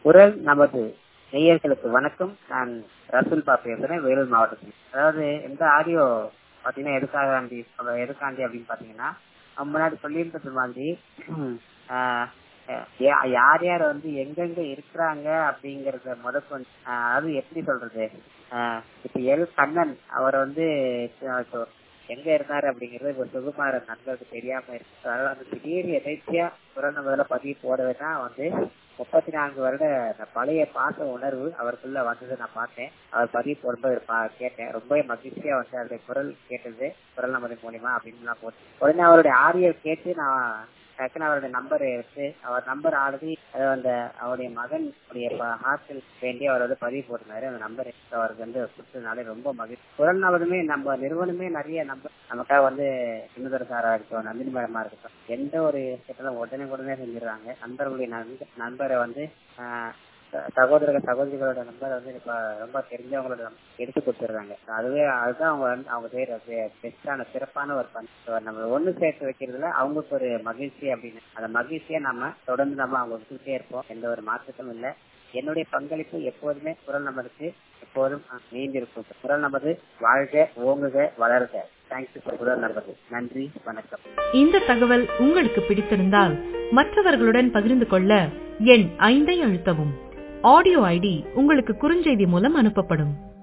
குரல் நமது நேயர்களுக்கு வணக்கம் நான் ரசூல் பா பேசுறேன் வேலூர் மாவட்டத்தில் அதாவது இந்த ஆடியோ பாத்தீங்கன்னா எதுக்காக எதுக்காண்டி அப்படின்னு பாத்தீங்கன்னா முன்னாடி சொல்லியிருந்தது மாதிரி ஆஹ் யா- யார் யார் வந்து எங்கெங்க இருக்கிறாங்க அப்படிங்கறத முதற்கொண்டு ஆஹ் அது எப்படி சொல்றது ஆஹ் இப்ப எல் கண்ணன் அவர் வந்து ஆஹ் இப்போ எங்க இருந்தாரு அப்படிங்கறது இப்ப சுகுமார நண்பருக்கு தெரியாம இருக்கு அதனால அந்த திடீர் எதேச்சியா குரல் முதல்ல பதிவு போடவே தான் வந்து முப்பத்தி நான்கு வருட அந்த பழைய பாச உணர்வு அவருக்குள்ள வந்ததை நான் பார்த்தேன் அவர் பதிவு போடும்போது பா- கேட்டேன் ரொம்ப மகிழ்ச்சியா வந்து அந்த குரல் கேட்டது குரல் நமது மூலியமா அப்படின்னு நான் போட்டேன் உடனே அவருடைய ஆடியோ கேட்டு நான் டக்குன்னு அவருடைய நம்பர் எடுத்து அவர் நம்பர் ஆல்ரெடி அந்த அவருடைய மகன் ஹாஸ்டல் வேண்டி அவர் வந்து பதிவு போட்டிருந்தாரு அந்த நம்பர் அவருக்கு வந்து கொடுத்ததுனால ரொம்ப மகிழ்ச்சி குரல் நபருமே நம்ம நிறுவனமே நிறைய நம்பர் நமக்காக வந்து சின்னதர் சாரா இருக்கட்டும் நந்தினி மேடமா இருக்கட்டும் எந்த ஒரு விஷயத்திலும் உடனே உடனே செஞ்சிருவாங்க நண்பர்களுடைய நண்ப- நண்பரை வந்து ஆஹ் ச- சகோதரர்கள் சகோதரிகளோட நம்பர் வந்து இப்ப ரொம்ப தெரிஞ்சவங்களோட number எடுத்து கொடுத்துடுறாங்க அதுவே அதுதான் அவங்க வந்து அவங்க செய்யற பெஸ்டான சிறப்பான ஒரு பணி So, நம்ம ஒண்ணு சேர்த்து வைக்கிறதுல அவங்களுக்கு ஒரு மகிழ்ச்சி அப்படின்னு அந்த மகிழ்ச்சியை நம்ம தொடர்ந்து நம்ம அவங்க கொடுத்துட்டே இருப்போம் எந்த ஒரு மாற்றமும் இல்லை என்னுடைய பங்களிப்பு எப்போதுமே குரல் நமதுக்கு எப்போதும் நீண்டிருக்கும் குரல் நமது வாழ்க ஓங்குக வளருக தேங்க்யூ குரல் நமது நன்றி வணக்கம் இந்த தகவல் உங்களுக்கு பிடித்திருந்தால் மற்றவர்களுடன் பகிர்ந்து கொள்ள எண் ஐந்தை அழுத்தவும் ஆடியோ ஐடி உங்களுக்கு குறுஞ்செய்தி மூலம் அனுப்பப்படும்